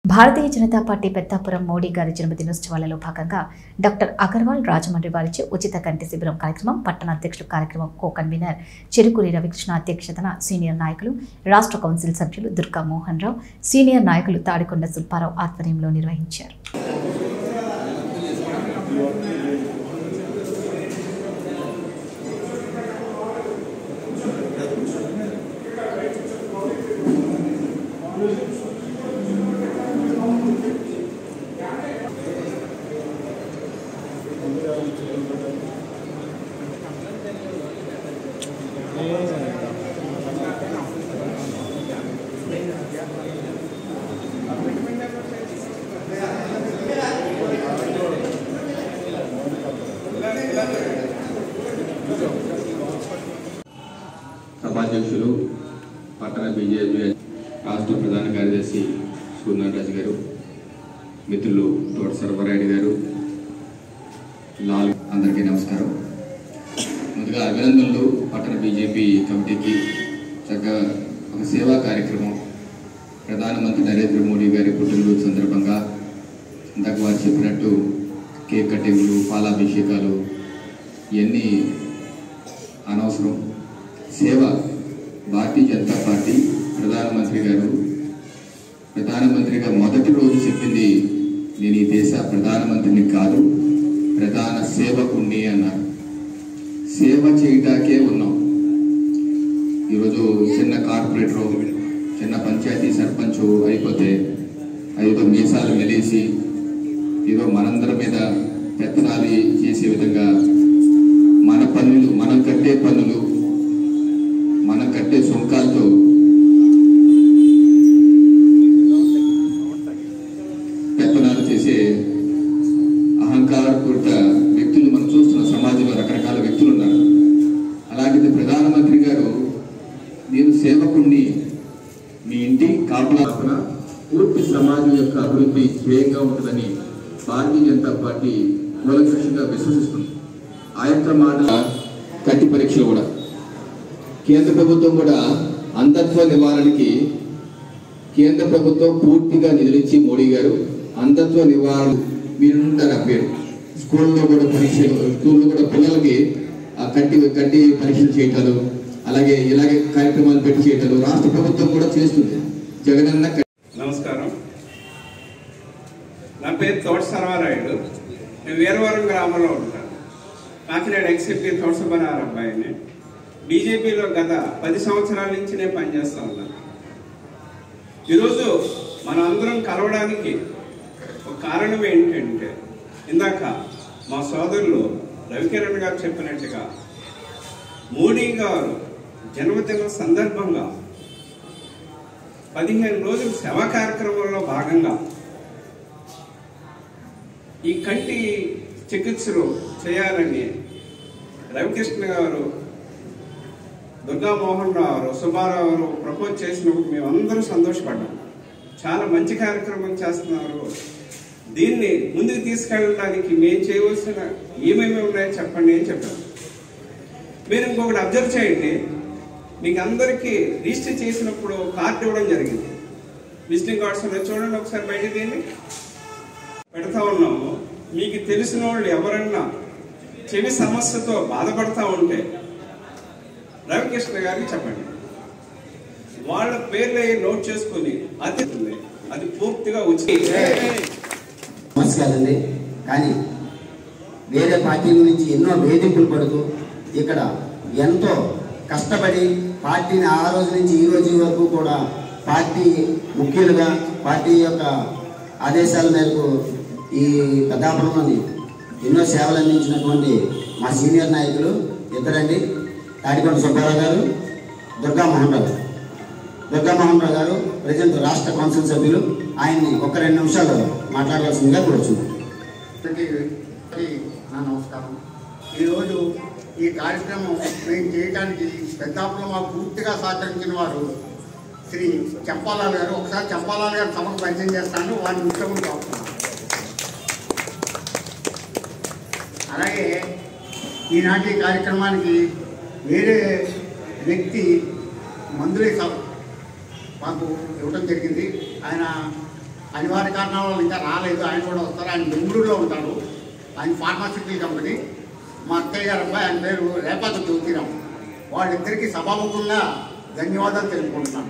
భారతీయ Janata party Peddapuram Modi గారి జన్మదినోత్సవాలలో భాగంగా డాక్టర్ అగర్వాల్ రాజమండ్రి వారిచే ఉచిత కంటి శిబిరం కార్యక్రమం పట్టణ అధ్యక్షుడు కార్యక్రమం కో కన్వీనర్ చెరుకూరి రవికృష్ణ అధ్యక్షతన సీనియర్ నాయకులు రాష్ట్ర కౌన్సిల్ సభ్యులు దుర్గా మోహన్ రావు సీనియర్ నాయకులు తాడికొండ సుబ్బారావు ఆధ్వర్యంలో నిర్వహించారు సభాధ్యక్షులు పట్టణ బీజేపీ రాష్ట్ర ప్రధాన కార్యదర్శి సూర్యనారాజు గారు మిత్రులు తోట సర్వరాయుడు గారు లాల్ అందరికీ నమస్కారం ముందుగా అభినందనలు పట్టణ బీజేపీ కమిటీకి చక్కగా ఒక సేవా కార్యక్రమం ప్రధానమంత్రి నరేంద్ర మోడీ గారి పుట్టినరోజు సందర్భంగా ఇందాక వారు చెప్పినట్టు కేక్ కటింగ్లు పాలాభిషేకాలు ఇవన్నీ అనవసరం సేవ భారతీయ జనతా పార్టీ ప్రధానమంత్రి గారు ప్రధానమంత్రిగా మొదటి రోజు చెప్పింది నేను ఈ దేశ ప్రధానమంత్రిని కాదు ప్రధాన సేవకుణ్ణి అన్నారు సేవ చేయటాకే ఉన్నాం ఈరోజు చిన్న కార్పొరేటర్ చిన్న పంచాయతీ సర్పంచ్ అయిపోతే ఏదో మీసాలు మెలేసి ఏదో మనందరి మీద పెత్తనాలు చేసే విధంగా మన పన్నులు మనం కట్టే పన్నులు మనం కట్టే సుంకాలతో పెత్తనాలు చేసే అహంకారపూరిత వ్యక్తులు మనం చూస్తున్న సమాజంలో రకరకాల వ్యక్తులు ఉన్నారు అలాంటిది ప్రధానమంత్రి గారు నేను సేవకుణ్ణి మీ ఇంటి కాపలా పూర్తి సమాజం యొక్క అభివృద్ధి ధ్యేయంగా ఉంటుందని భారతీయ జనతా పార్టీ మూలకృషిగా విశ్వసిస్తుంది ఆ యొక్క మాట కట్టి పరీక్షలు కూడా కేంద్ర ప్రభుత్వం కూడా అంధత్వ నివారణకి కేంద్ర ప్రభుత్వం పూర్తిగా నిధులిచ్చి మోడీ గారు అంధత్వ నివారణ మీరు ఉంటారు ఆ పేరు స్కూల్లో కూడా పరీక్షలు స్కూల్లో కూడా పిల్లలకి ఆ కట్టి కట్టి పరీక్షలు చేయటాలు అలాగే ఇలాగే కార్యక్రమాలు పెట్టి చేయటాలు రాష్ట్ర ప్రభుత్వం కూడా చేస్తుంది జగనన్న కట్టి- నమస్కారం నా పేరు తోట సర్వారాయుడు నేను వీరవరం గ్రామంలో ఉంటాను కాకినాడ ఎక్స్ఎంపీ తోట సుబ్బారావు అబ్బాయిని బీజేపీలో గత పది సంవత్సరాల నుంచి నేను పనిచేస్తా ఉన్నాను ఈరోజు మనం అందరం కలవడానికి ఒక కారణం ఏంటంటే ఇందాక మా సోదరులు రవికిరణ్ గారు చెప్పినట్టుగా మోడీ గారు జన్మదిన సందర్భంగా పదిహేను రోజుల సేవా కార్యక్రమంలో భాగంగా ఈ కంటి చికిత్సలు చేయాలని రవికృష్ణ గారు దుర్గామోహన్ రావు సుబ్బారావు గారు ప్రపోజ్ చేసినప్పుడు మేమందరూ సంతోషపడ్డాం చాలా మంచి కార్యక్రమం చేస్తున్నారు దీన్ని ముందుకు తీసుకెళ్ళడానికి మేము చేయవలసిన ఏమేమి ఉన్నాయో చెప్పండి అని చెప్పారు మీరు ఇంకొకటి అబ్జర్వ్ చేయండి మీకు అందరికీ రిజిస్టర్ చేసినప్పుడు కార్డు ఇవ్వడం జరిగింది విజిటింగ్ కార్డ్స్ ఉన్నాయి చూడండి ఒకసారి బయట దీన్ని పెడతా ఉన్నాము మీకు తెలిసిన వాళ్ళు ఎవరన్నా చెవి సమస్యతో బాధపడతా ఉంటే రవికృష్ణ గారికి చెప్పండి వాళ్ళ పేర్లు అవి నోట్ చేసుకుని అది అది పూర్తిగా ఉచిత నమస్కారండి కానీ వేరే పార్టీల నుంచి ఎన్నో వేధింపులు పడుతూ ఇక్కడ ఎంతో కష్టపడి పార్టీని ఆ రోజు నుంచి ఈ రోజు వరకు కూడా పార్టీ ముఖ్యులుగా పార్టీ యొక్క ఆదేశాల మేరకు ఈ పెద్దాపురంలోని ఎన్నో సేవలు అందించినటువంటి మా సీనియర్ నాయకులు ఇద్దరండి తాడికొండ సుబ్బారావు గారు దుర్గా మోహన్ రావు దుర్గా మోహన్ రావు గారు ప్రజెంట్ రాష్ట్ర కౌన్సిల్ సభ్యులు ఆయన్ని ఒక రెండు నిమిషాలు మాట్లాడవలసిందిగా కోరుచున్నాను అందరికీ నా నమస్కారం ఈరోజు ఈ కార్యక్రమం మేము చేయడానికి పెద్దాపురం మాకు పూర్తిగా సహకరించిన వారు శ్రీ చంపాలాల్ గారు ఒకసారి చంపాలాల్ గారు సభకు పరిచయం చేస్తాను వారిని ఉత్తమం చెప్తున్నాను అలాగే ఈనాటి కార్యక్రమానికి వేరే వ్యక్తి మందులే సభ మాకు ఇవ్వడం జరిగింది ఆయన అనివార్య కారణాల వల్ల ఇంకా రాలేదు ఆయన కూడా వస్తారు ఆయన బెంగళూరులో ఉంటారు ఆయన ఫార్మాసిటికల్ కంపెనీ మా అత్తయ్య గారు అబ్బాయి ఆయన పేరు రేపాత జ్యోతిరామ్ వాళ్ళిద్దరికీ సభాముఖంగా ధన్యవాదాలు తెలుపుకుంటున్నాను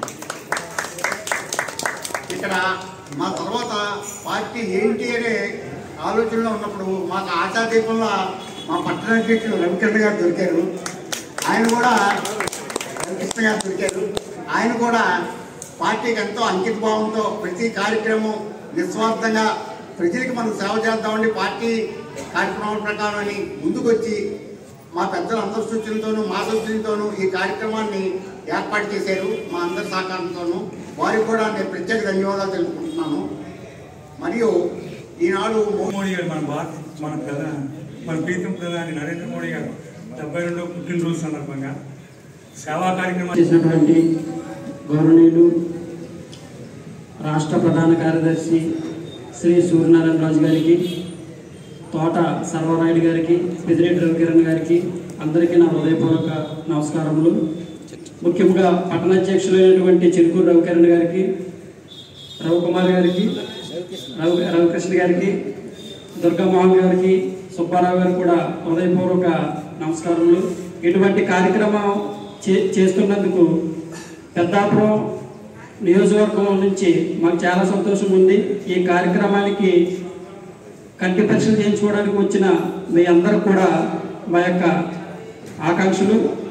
ఇక్కడ మా తర్వాత పార్టీ ఏంటి అనే ఆలోచనలో ఉన్నప్పుడు మాకు ఆశాదీపంలో మా పట్టణ అధ్యక్షులు రవికిరణ్ గారు దొరికారు ఆయన కూడా రవికృష్ణ గారు దొరికారు ఆయన కూడా పార్టీకి ఎంతో అంకిత భావంతో ప్రతి కార్యక్రమం నిస్వార్థంగా ప్రజలకు మనం సేవ చేద్దామండి పార్టీ కార్యక్రమాల ప్రకారం అని ముందుకొచ్చి మా పెద్దల అందరి సూచనతోనూ మా సూచనతోనూ ఈ కార్యక్రమాన్ని ఏర్పాటు చేశారు మా అందరి సహకారంతోనూ వారికి కూడా నేను ప్రత్యేక ధన్యవాదాలు తెలుపుకుంటున్నాను మరియు ఈనాడు మో- మోడీ గారు మన భారత మన ప్రధాని మన ప్రీతం ప్రధాని నరేంద్ర మోడీ గారు డెబ్బై రెండో పుట్టినరోజు సందర్భంగా సేవా కార్యక్రమాలు చేసినటువంటి గౌరవనీయులు రాష్ట్ర ప్రధాన కార్యదర్శి శ్రీ సూర్యనారాయణ రాజు గారికి తోట సర్వరాయుడు గారికి పెదిరెడ్డి రవికిరణ్ గారికి అందరికీ నా హృదయపూర్వక నమస్కారములు ముఖ్యంగా పట్టణ అధ్యక్షులైనటువంటి చిరుకూరు రవికిరణ్ గారికి రవికుమార్ గారికి రవి రవికృష్ణ గారికి దుర్గామోహన్ గారికి సుబ్బారావు గారికి కూడా హృదయపూర్వక నమస్కారములు ఇటువంటి కార్యక్రమం చే చేస్తున్నందుకు పెద్దాపురం నియోజకవర్గం నుంచి మాకు చాలా సంతోషం ఉంది ఈ కార్యక్రమానికి కంటి పరీక్షలు చేయించుకోవడానికి వచ్చిన మీ అందరూ కూడా మా యొక్క ఆకాంక్షలు